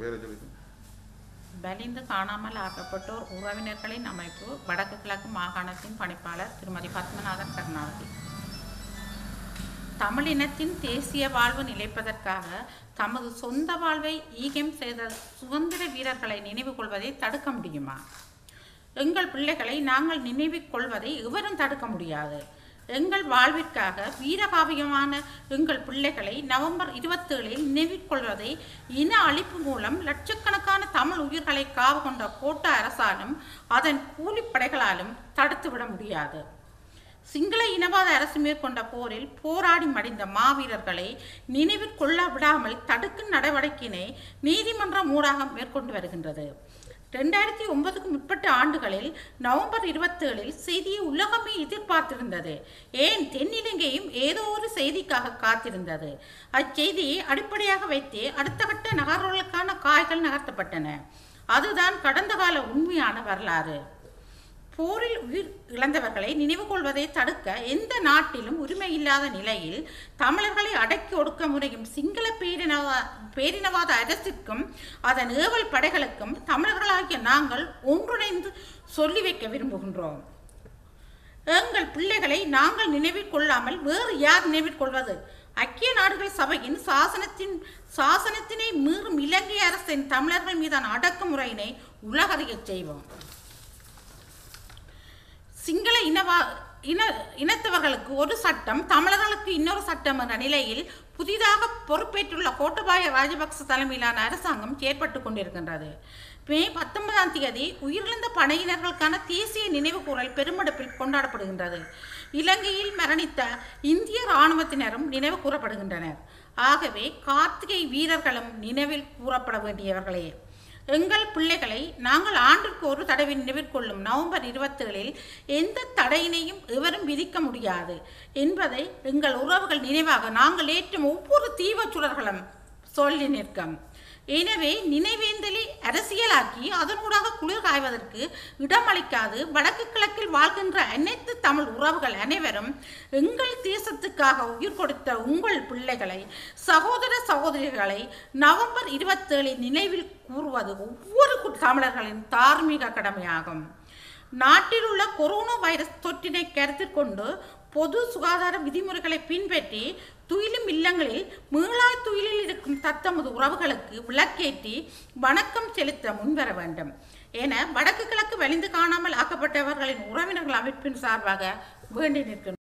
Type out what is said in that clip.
பேரை சொல்லி வலிந்து காணாமல் ஆக்கப்பட்டோர் உறவினர்களின் அமைப்பு வடக்கு கிழக்கு மாகாணத்தின் பணிப்பாளர் திருமதி பத்மநாதன் கருணாவதி தமிழினத்தின் தேசிய வாழ்வு நிலைப்பதற்காக தமது சொந்த வாழ்வை ஈகம் செய்த சுதந்திர வீரர்களை நினைவு கொள்வதை தடுக்க முடியுமா எங்கள் பிள்ளைகளை நாங்கள் நினைவில் கொள்வதை எவரும் தடுக்க முடியாது எங்கள் வாழ்விற்காக வீரகாவியமான எங்கள் பிள்ளைகளை நவம்பர் இருபத்தேழில் நினைவில் கொள்வதை இன அழிப்பு மூலம் லட்சக்கணக்கான தமிழ் உயிர்களை காவு கொண்ட கோட்ட அரசாலும் அதன் கூலிப்படைகளாலும் தடுத்துவிட முடியாது சிங்கள இனவாத அரசு மேற்கொண்ட போரில் போராடி மடிந்த மாவீரர்களை நினைவில் கொள்ள விடாமல் தடுக்கும் நடவடிக்கையினை நீதிமன்றம் ஊடாக மேற்கொண்டு வருகின்றது ரெண்டாயிரத்தி ஒன்பதுக்கு முற்பட்ட ஆண்டுகளில் நவம்பர் இருபத்தேழில் செய்தியை உலகமே எதிர்பார்த்திருந்தது ஏன் தென்னிலங்கையும் ஏதோ ஒரு செய்திக்காக காத்திருந்தது அச்செய்தியை அடிப்படையாக வைத்தே அடுத்த கட்ட நகர்வுகளுக்கான காய்கள் நகர்த்தப்பட்டன அதுதான் கடந்த கால உண்மையான வரலாறு போரில் உயிர் இழந்தவர்களை நினைவு கொள்வதை தடுக்க எந்த நாட்டிலும் உரிமை இல்லாத நிலையில் தமிழர்களை அடக்கி ஒடுக்க முறையும் சிங்கள பேரினவா பேரினவாத அரசிற்கும் அதன் ஏவல் படைகளுக்கும் தமிழர்களாகிய நாங்கள் ஒன்றிணைந்து சொல்லி வைக்க விரும்புகின்றோம் எங்கள் பிள்ளைகளை நாங்கள் நினைவில் கொள்ளாமல் வேறு யார் நினைவில் கொள்வது ஐக்கிய நாடுகள் சபையின் சாசனத்தின் சாசனத்தினை மீறும் இலங்கை அரசின் தமிழர்கள் மீதான அடக்குமுறையினை உலகறியச் செய்வோம் சிங்கள இனவா இன இனத்தவர்களுக்கு ஒரு சட்டம் தமிழர்களுக்கு இன்னொரு சட்டம் என்ற நிலையில் புதிதாக பொறுப்பேற்றுள்ள கோட்டபாய ராஜபக்ச தலைமையிலான அரசாங்கம் செயற்பட்டு கொண்டிருக்கின்றது மே பத்தொன்பதாம் தேதி உயிரிழந்த படையினர்களுக்கான தேசிய நினைவு கூறல் பெருமெடுப்பில் கொண்டாடப்படுகின்றது இலங்கையில் மரணித்த இந்திய இராணுவத்தினரும் நினைவு கூறப்படுகின்றனர் ஆகவே கார்த்திகை வீரர்களும் நினைவில் கூறப்பட வேண்டியவர்களே எங்கள் பிள்ளைகளை நாங்கள் ஆண்டுக்கு ஒரு தடவை நினைவிற்கொள்ளும் நவம்பர் இருபத்தேழில் எந்த தடையினையும் எவரும் விதிக்க முடியாது என்பதை எங்கள் உறவுகள் நினைவாக நாங்கள் ஏற்றும் ஒவ்வொரு தீவச் சுடர்களும் சொல்லி நிற்கும் எனவே நினைவேந்தலை அரசியலாக்கி அதனூடாக குளிர் காய்வதற்கு இடமளிக்காது வடக்கு கிழக்கில் வாழ்கின்ற அனைத்து தமிழ் உறவுகள் அனைவரும் எங்கள் தேசத்துக்காக உயிர் கொடுத்த உங்கள் பிள்ளைகளை சகோதர சகோதரிகளை நவம்பர் இருபத்தேழில் நினைவில் கூறுவது ஒவ்வொரு கு- தமிழர்களின் தார்மீக கடமையாகும் நாட்டில் உள்ள கொரோனா வைரஸ் தொற்றினை கருத்தில் கொண்டு பொது சுகாதார விதிமுறைகளை பின்பற்றி துயிலும் இல்லங்களில் மீளாய் துயிலில் இருக்கும் தத்தமது உறவுகளுக்கு விளக்கேற்றி வணக்கம் செலுத்த முன்வர வேண்டும் என வடக்கு கிழக்கு வலிந்து காணாமல் ஆக்கப்பட்டவர்களின் உறவினர்கள் அமைப்பின் சார்பாக வேண்டி நிற்கின்றோம்